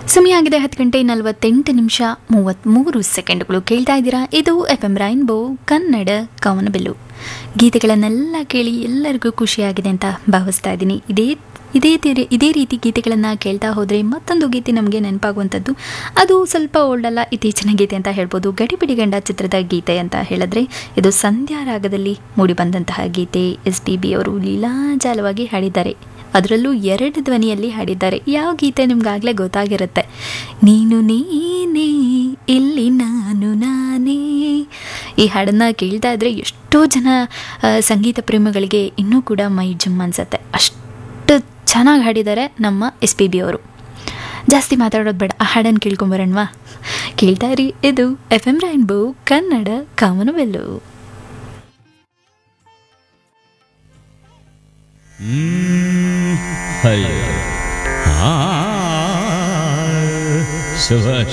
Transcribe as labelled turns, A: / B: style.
A: ಸಮಯ ಆಗಿದೆ ಹತ್ತು ಗಂಟೆ ನಲವತ್ತೆಂಟು ನಿಮಿಷ ಮೂವತ್ತ್ಮೂರು ಸೆಕೆಂಡ್ಗಳು ಕೇಳ್ತಾ ಇದ್ದೀರಾ ಇದು ಎಫ್ ಎಂ ರೈನ್ಬೋ ಕನ್ನಡ ಕವನಬಿಲ್ಲು ಗೀತೆಗಳನ್ನೆಲ್ಲ ಕೇಳಿ ಎಲ್ಲರಿಗೂ ಖುಷಿಯಾಗಿದೆ ಅಂತ ಭಾವಿಸ್ತಾ ಇದ್ದೀನಿ ಇದೇ ಇದೇ ತೀರಿ ಇದೇ ರೀತಿ ಗೀತೆಗಳನ್ನು ಕೇಳ್ತಾ ಹೋದರೆ ಮತ್ತೊಂದು ಗೀತೆ ನಮಗೆ ನೆನಪಾಗುವಂಥದ್ದು ಅದು ಸ್ವಲ್ಪ ಓಲ್ಡಲ್ಲ ಇತ್ತೀಚಿನ ಗೀತೆ ಅಂತ ಹೇಳ್ಬೋದು ಗಡಿಬಿಡಿ ಗಂಡ ಚಿತ್ರದ ಗೀತೆ ಅಂತ ಹೇಳಿದ್ರೆ ಇದು ಸಂಧ್ಯಾ ರಾಗದಲ್ಲಿ ಮೂಡಿಬಂದಂತಹ ಗೀತೆ ಎಸ್ ಪಿ ಬಿ ಅವರು ಲೀಲಾಜಾಲವಾಗಿ ಹಾಡಿದ್ದಾರೆ ಅದರಲ್ಲೂ ಎರಡು ಧ್ವನಿಯಲ್ಲಿ ಹಾಡಿದ್ದಾರೆ ಯಾವ ಗೀತೆ ನಿಮ್ಗಾಗಲೇ ಗೊತ್ತಾಗಿರುತ್ತೆ ನೀನು ನೀನೇ ಇಲ್ಲಿ ನಾನು ನಾನೇ ಈ ಹಾಡನ್ನು ಕೇಳ್ತಾ ಇದ್ರೆ ಎಷ್ಟೋ ಜನ ಆ, ಸಂಗೀತ ಪ್ರೇಮಿಗಳಿಗೆ ಇನ್ನೂ ಕೂಡ ಮೈ ಜುಮ್ ಅನ್ಸುತ್ತೆ ಅಷ್ಟು ಚೆನ್ನಾಗಿ ಹಾಡಿದ್ದಾರೆ ನಮ್ಮ ಎಸ್ ಪಿ ಬಿ ಅವರು ಜಾಸ್ತಿ ಮಾತಾಡೋದು ಬೇಡ ಆ ಹಾಡನ್ನು ಕೇಳ್ಕೊಂಬರೋಣವಾ ಕೇಳ್ತಾ ಇರಿ ಇದು ಎಫ್ ಎಂ ರೈನ್ಬೋ ಕನ್ನಡ ಕಾಮನವೆಲ್ಲು
B: ಹೈ ಆ ಶುಭ